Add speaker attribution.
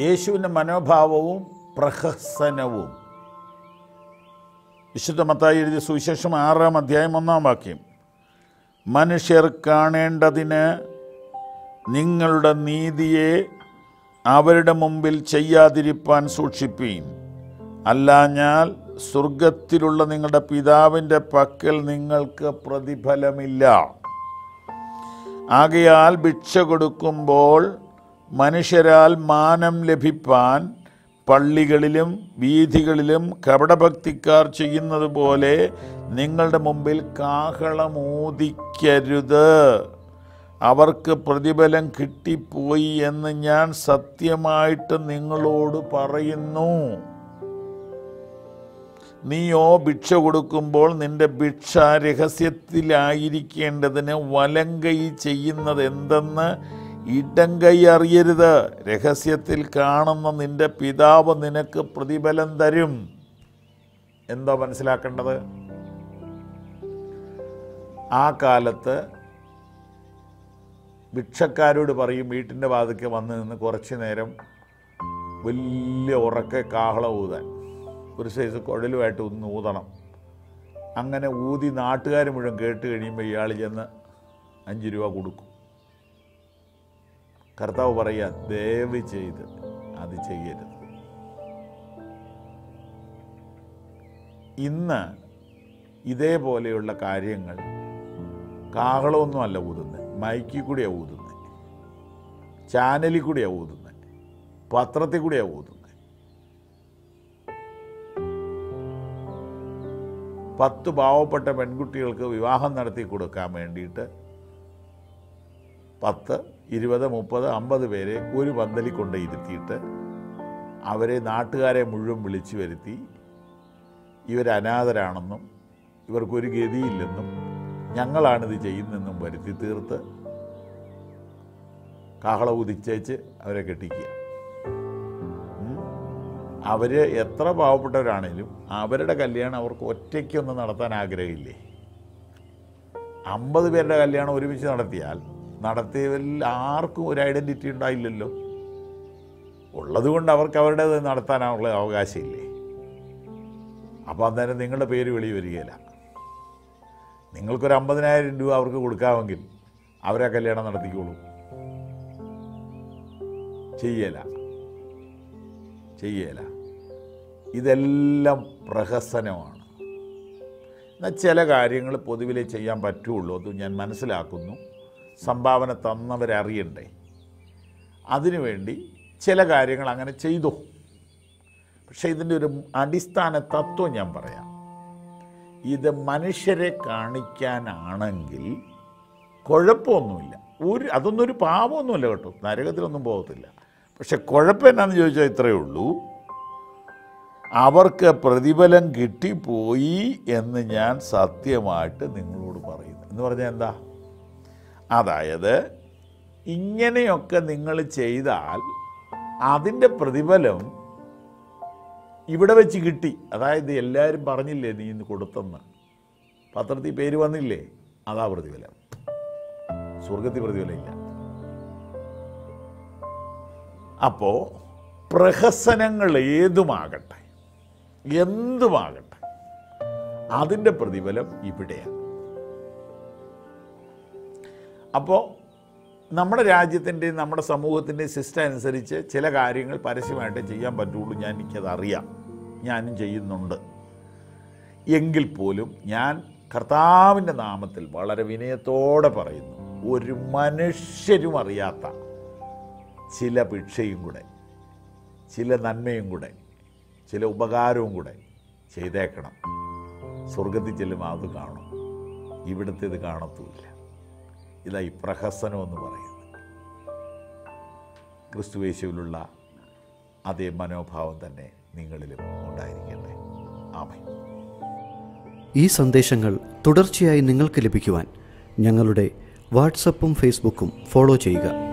Speaker 1: യേശുവിൻ്റെ മനോഭാവവും പ്രഹസനവും വിശുദ്ധ മത്തായി എഴുതിയ സുവിശേഷം ആറാം അധ്യായം ഒന്നാം വാക്യം മനുഷ്യർ കാണേണ്ടതിന് നിങ്ങളുടെ നീതിയെ അവരുടെ മുമ്പിൽ ചെയ്യാതിരിപ്പാൻ സൂക്ഷിപ്പീൻ അല്ലാഞ്ഞാൽ സ്വർഗത്തിലുള്ള നിങ്ങളുടെ പിതാവിൻ്റെ പക്കൽ നിങ്ങൾക്ക് പ്രതിഫലമില്ല ആകയാൽ ഭിക്ഷ കൊടുക്കുമ്പോൾ മനുഷ്യരാൽ മാനം ലഭിപ്പാൻ പള്ളികളിലും വീഥികളിലും കപടഭക്തിക്കാർ ചെയ്യുന്നത് പോലെ നിങ്ങളുടെ മുമ്പിൽ കാഹളമൂതിക്കരുത് അവർക്ക് പ്രതിഫലം കിട്ടിപ്പോയി എന്ന് ഞാൻ സത്യമായിട്ട് നിങ്ങളോട് പറയുന്നു നീയോ ഭിക്ഷ കൊടുക്കുമ്പോൾ നിന്റെ ഭിക്ഷ രഹസ്യത്തിലായിരിക്കേണ്ടതിന് വലങ്കൈ ചെയ്യുന്നത് എന്തെന്ന് ഇടങ്കൈ അറിയരുത് രഹസ്യത്തിൽ കാണുന്ന നിന്റെ പിതാവ് നിനക്ക് പ്രതിഫലം തരും എന്താ മനസ്സിലാക്കേണ്ടത് ആ കാലത്ത് ഭിക്ഷക്കാരോട് പറയും വീട്ടിൻ്റെ വാതിക്ക് വന്ന് നിന്ന് കുറച്ച് നേരം വലിയ ഉറക്കെ കാഹള ഊതാൻ ഒരു സൈസ് കുഴലുമായിട്ട് ഒന്ന് ഊതണം അങ്ങനെ ഊതി നാട്ടുകാർ മുഴുവൻ കേട്ട് കഴിയുമ്പോൾ ഇയാൾ ചെന്ന് അഞ്ച് രൂപ കൊടുക്കും കർത്താവ് പറയുക ദയവ് ചെയ്ത് അത് ചെയ്യരുത് ഇന്ന് ഇതേപോലെയുള്ള കാര്യങ്ങൾ കാഹളമൊന്നുമല്ല ഊതുന്നത് മൈക്കിൽ കൂടിയാണ് ഊതുന്നത് ചാനലിൽ കൂടിയാണ് ഊതുന്നത് പത്രത്തിൽ കൂടിയാണ് ഊതുന്നത് പത്ത് പാവപ്പെട്ട പെൺകുട്ടികൾക്ക് വിവാഹം നടത്തി കൊടുക്കാൻ വേണ്ടിയിട്ട് പത്ത് ഇരുപത് മുപ്പത് അമ്പത് പേരെ ഒരു പന്തലിൽ കൊണ്ട് ഇരുത്തിയിട്ട് അവരെ നാട്ടുകാരെ മുഴുവൻ വിളിച്ചു വരുത്തി ഇവർ അനാഥരാണെന്നും ഇവർക്കൊരു ഗതിയില്ലെന്നും ഞങ്ങളാണിത് ചെയ്യുന്നതെന്നും വരുത്തി തീർത്ത് കാഹള ഉദിച്ചേച്ച് അവരെ കെട്ടിക്കുക ഉം. അവര് എത്ര പാവപ്പെട്ടവരാണേലും അവരുടെ കല്യാണം അവർക്ക് ഒറ്റയ്ക്കൊന്ന് നടത്താൻ ആഗ്രഹമില്ലേ അമ്പത് പേരുടെ കല്യാണം ഒരുമിച്ച് നടത്തിയാൽ നടത്തിയവരിൽ ആർക്കും ഒരു ഐഡൻറ്റിറ്റി ഉണ്ടായില്ലല്ലോ ഉള്ളത് കൊണ്ട് അവർക്ക് അവരുടേത് നടത്താനുള്ള അവകാശമില്ലേ അപ്പോൾ അന്നേരം നിങ്ങളുടെ പേര് വെളി വരികയില്ല നിങ്ങൾക്കൊരു അമ്പതിനായിരം രൂപ അവർക്ക് കൊടുക്കാമെങ്കിൽ അവരെ കല്യാണം നടത്തിക്കോളൂ ചെയ്യല ചെയ്യല ഇതെല്ലാം പ്രഹസനമാണ് എന്നാൽ ചില കാര്യങ്ങൾ പൊതുവിലെ ചെയ്യാൻ പറ്റുള്ളൂ അത് ഞാൻ മനസ്സിലാക്കുന്നു സംഭാവന തന്നവരറിയണ്ടേ അതിനുവേണ്ടി ചില കാര്യങ്ങൾ അങ്ങനെ ചെയ്തു പക്ഷേ ഇതിൻ്റെ ഒരു അടിസ്ഥാന തത്വം ഞാൻ പറയാം ഇത് മനുഷ്യരെ കാണിക്കാനാണെങ്കിൽ കുഴപ്പമൊന്നുമില്ല ഒരു അതൊന്നും ഒരു പാപമൊന്നുമില്ല കേട്ടോ നരകത്തിലൊന്നും പോകത്തില്ല പക്ഷെ കുഴപ്പം എന്നാന്ന് ചോദിച്ചാൽ ഇത്രയേ ഉള്ളൂ അവർക്ക് പ്രതിഫലം കിട്ടിപ്പോയി എന്ന് ഞാൻ സത്യമായിട്ട് നിങ്ങളോട് പറയുന്നു എന്ന് പറഞ്ഞാൽ എന്താ അതായത് ഇങ്ങനെയൊക്കെ നിങ്ങൾ ചെയ്താൽ അതിൻ്റെ പ്രതിഫലം ഇവിടെ വെച്ച് കിട്ടി അതായത് എല്ലാവരും പറഞ്ഞില്ലേ നീ ഇന്ന് കൊടുത്തെന്ന് പത്രത്തിൽ പേര് വന്നില്ലേ അതാ പ്രതിഫലം സ്വർഗത്തിൽ പ്രതിഫലമില്ല അപ്പോൾ പ്രഹസനങ്ങൾ ഏതുമാകട്ടെ എന്തുമാകട്ടെ അതിൻ്റെ പ്രതിഫലം ഇവിടെയാണ് അപ്പോൾ നമ്മുടെ രാജ്യത്തിൻ്റെയും നമ്മുടെ സമൂഹത്തിൻ്റെയും സിസ്റ്റം അനുസരിച്ച് ചില കാര്യങ്ങൾ പരസ്യമായിട്ട് ചെയ്യാൻ പറ്റുള്ളൂ ഞാൻ എനിക്കത് അറിയാം ഞാനും ചെയ്യുന്നുണ്ട് എങ്കിൽ പോലും ഞാൻ കർത്താവിൻ്റെ നാമത്തിൽ വളരെ വിനയത്തോടെ പറയുന്നു ഒരു മനുഷ്യരും അറിയാത്ത ചില ഭിക്ഷയും കൂടെ ചില നന്മയും കൂടെ ചില ഉപകാരവും കൂടെ ചെയ്തേക്കണം സ്വർഗത്തിൽ ചെല്ലുമ്പോൾ അത് കാണും ഇവിടുത്തെ ഇത് കാണത്തുമില്ല ഇതാ ഈ പ്രഹസനം എന്ന് പറയുന്നത് ക്രിസ്തുവേശുവിലുള്ള അതേ മനോഭാവം തന്നെ നിങ്ങളിലും ഉണ്ടായിരിക്കട്ടെ ആമേ
Speaker 2: ഈ സന്ദേശങ്ങൾ തുടർച്ചയായി നിങ്ങൾക്ക് ലഭിക്കുവാൻ ഞങ്ങളുടെ വാട്സപ്പും ഫേസ്ബുക്കും ഫോളോ ചെയ്യുക